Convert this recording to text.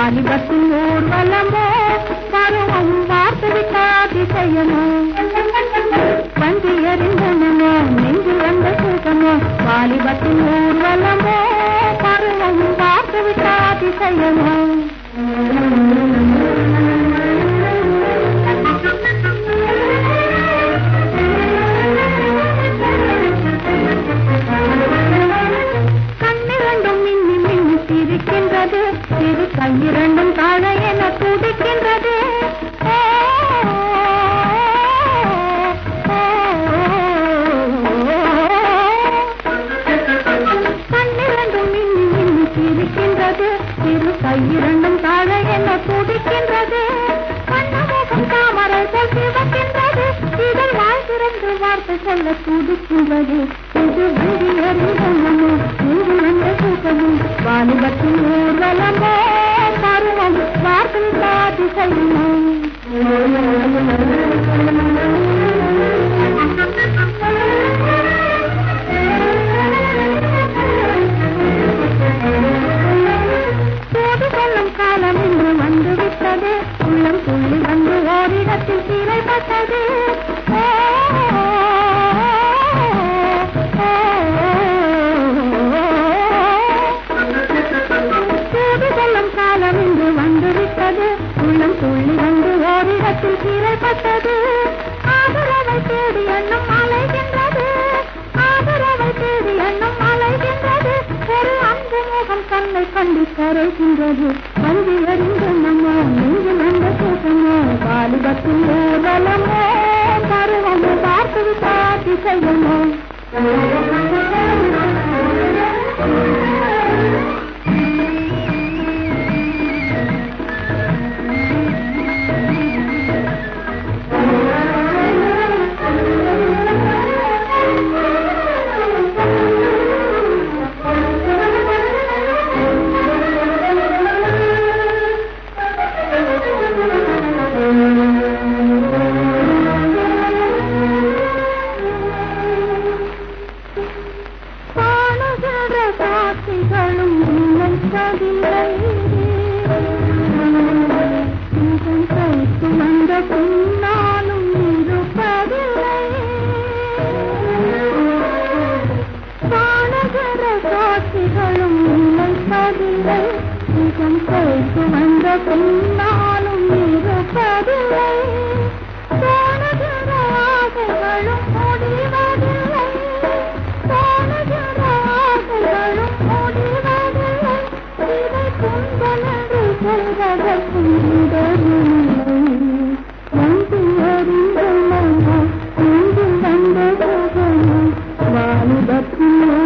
வாலிபத்தின் ஊர்வலமோ பருவம் வார்த்தவிட்ட அதிசயமோ பஞ்சு எறிந்தனமோ நெஞ்சு வந்த சுகமோ வாலிபத்தின் ஊர்வலமோ பருவம் வார்த்தவிட்ட அதிசயமோ கண்ணிரண்டும் மின்னி மின்னி சிரிக்கின்றது சிறு கையிரண்டும் தாழ என துடிக்கின்றது ஓ, ஓ, கண்ணிரண்டும் மின்னி மின்னி சிரிக்கின்றது சிறு கையிரண்டும் தாழ என துடிக்கின்றது கண்ணமுகம் தாமரை போல் சிவக்கின்றது இதழ் வாய் திறந்து வார்த்தை சொல்ல துடிக்கின்றது இது விழி அறிந்தனமோ இது வந்த சுகமோ வாலிபத்தின் ஊர்வலமோ பருவம் வார்த்தை காதி செய்யுமோ போது கொள்ளும் காலம் இன்று வந்து விட்டது உள்ளம் துள்ளி வந்து ஓரிடத்தில் சிறைப்பட்டது ஓ, ஓ, போது கொள்ளும் காலம் இன்று வந்து விட்டது உள்ளம் துள்ளி வந்து ஓரிடத்தில் சிறைப்பட்டது ஆதரவை தேடி எண்ணம் அலைகின்றது ஆதரவை தேடி எண்ணம் அலைகின்றது ஒரு அன்பு முகம் கண்ணை கண்டு கரைகின்றது வந்து அறிந்த நம்ம நெஞ்சு வந்த சுகமோ வாலிபத்தின் ஊர்வலமோ பருவமோ பார்த்து காட்டி செய்யமோ காணுகிற காட்சிகளும் நினைப்பதில்லை இதன் கைக்கு வந்த பின்னாலும் இருப்பதில்லை காணுகிற காட்சிகளும் நினைப்பதில்லை இதன் கைக்கு வந்த பின்னாலும் இருப்பதில்லை காணுகிற ஆசைகளும் முடிவதில்லை காணுகிற ஆசைகளும் முடிவதில்லை இதை துன்பமென்று சொல்வதற்கும் இடமில்லை வந்து அறிந்துள்ளமோ இன்று வந்த சுகமோ வாலிபத்தில்